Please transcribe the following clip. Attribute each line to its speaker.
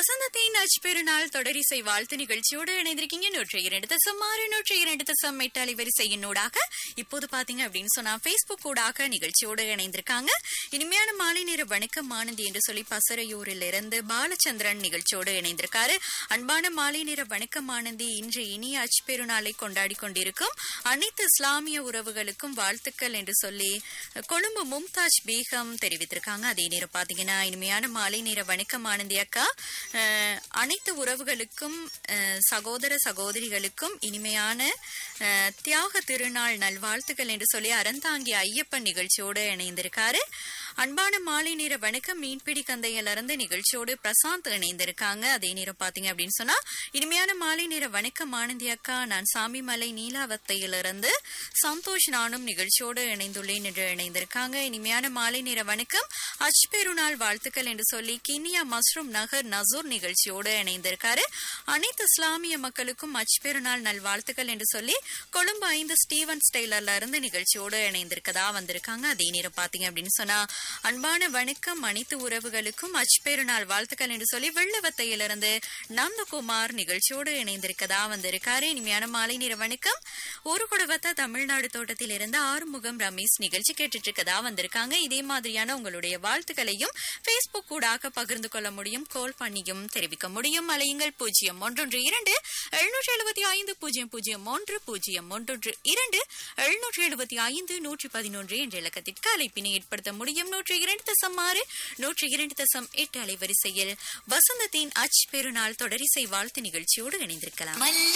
Speaker 1: வசந்தத்தின் அச்சுப்பெருநாள் தொடரிசை வாழ்த்து நிகழ்ச்சியோடு இணைந்திருக்கீங்க நூற்றி இரண்டு தசம் ஆறு நூற்றி இரண்டு தசம் எட்டு அலைவரிசையினூடாக இப்போது பாத்தீங்க அப்படின்னு சொன்னா பேஸ்புக் ஊடாக நிகழ்ச்சியோடு இணைந்திருக்காங்க இனிமையான மாலை நேர வணக்கம் ஆனந்தி என்று சொல்லி பசரையூரில் இருந்து பாலச்சந்திரன் நிகழ்ச்சியோடு இணைந்திருக்காரு அன்பான மாலை நேர வணக்கம் ஆனந்தி இன்று இனிய அச்சுப்பெருநாளை கொண்டாடி கொண்டிருக்கும் அனைத்து இஸ்லாமிய உறவுகளுக்கும் வாழ்த்துக்கள் என்று சொல்லி கொழும்பு மும்தாஜ் பேகம் தெரிவித்திருக்காங்க அதே நேரம் பாத்தீங்கன்னா இனிமையான மாலை நேர வணக்கம் ஆனந்தி அக்கா அஹ், அனைத்து உறவுகளுக்கும் அஹ், சகோதர சகோதரிகளுக்கும் இனிமையான அஹ், தியாக திருநாள் நல்வாழ்த்துக்கள் என்று சொல்லி அறந்தாங்கி ஐயப்பன் நிகழ்ச்சியோடு இணைந்திருக்காரு அன்பான மாலை நேர வணக்கம் மீன்பிடி கந்தையிலிருந்து நிகழ்ச்சியோடு பிரசாந்த் இணைந்திருக்காங்க அதே நேரம் பாத்தீங்க அப்படின்னு சொன்னா இனிமையான மாலை நேர வணக்கம் ஆனந்தி அக்கா நான் சாமிமலை நீலாவத்தையிலிருந்து சந்தோஷ் நானும் நிகழ்ச்சியோடு இணைந்துள்ளேன் என்று இணைந்திருக்காங்க இனிமையான மாலை நேர வணக்கம் அச்பெருநாள் வாழ்த்துக்கள் என்று சொல்லி கினியா மஸ்ரூம் நகர் நசூர் நிகழ்ச்சியோடு இணைந்திருக்காரு அனைத்து இஸ்லாமிய மக்களுக்கும் அச்பெருநாள் நல்வாழ்த்துக்கள் என்று சொல்லி கொழும்பு ஐந்து ஸ்டீவன் ஸ்டைலர்ல இருந்து நிகழ்ச்சியோடு இணைந்திருக்கதா வந்திருக்காங்க அதே நேரம் பாத்தீங்க அப்படின்னு சொன்னா அன்பான வணக்கம் அனைத்து உறவுகளுக்கும் அச்பெருநாள் வாழ்த்துக்கள் என்று சொல்லி வெள்ளவத்தையிலிருந்து நந்தகுமார் நிகழ்ச்சியோடு இணைந்திருக்கதா வந்திருக்காரு இனிமையான மாலை நேர வணக்கம் ஒரு குடும்பத்த தமிழ்நாடு தோட்டத்தில் இருந்து ஆறுமுகம் ரமேஷ் நிகழ்ச்சி கேட்டுட்டு இருக்கதா வந்திருக்காங்க இதே மாதிரியான உங்களுடைய வாழ்த்துக்களையும் Facebook ஊடாக பகிர்ந்து கொள்ள முடியும் கால் பண்ணியும் தெரிவிக்க முடியும் அலையுங்கள் பூஜ்ஜியம் ஒன்றொன்று இரண்டு எழுநூற்றி எழுபத்தி ஐந்து பூஜ்ஜியம் பூஜ்ஜியம் ஒன்று பூஜ்ஜியம் ஒன்றொன்று இரண்டு எழுநூற்றி எழுபத்தி ஐந்து நூற்றி பதினொன்று என்ற இலக்கத்திற்கு அழைப்பினை ஏற்படுத்த முடியும் நூற்றி இரண்டு தசம் ஆறு நூற்றி இரண்டு தசம் எட்டு அலைவரிசையில் வசந்தத்தின் அச் பெருநாள் தொடரிசை வாழ்த்து நிகழ்ச்சியோடு இணைந்திருக்கலாம்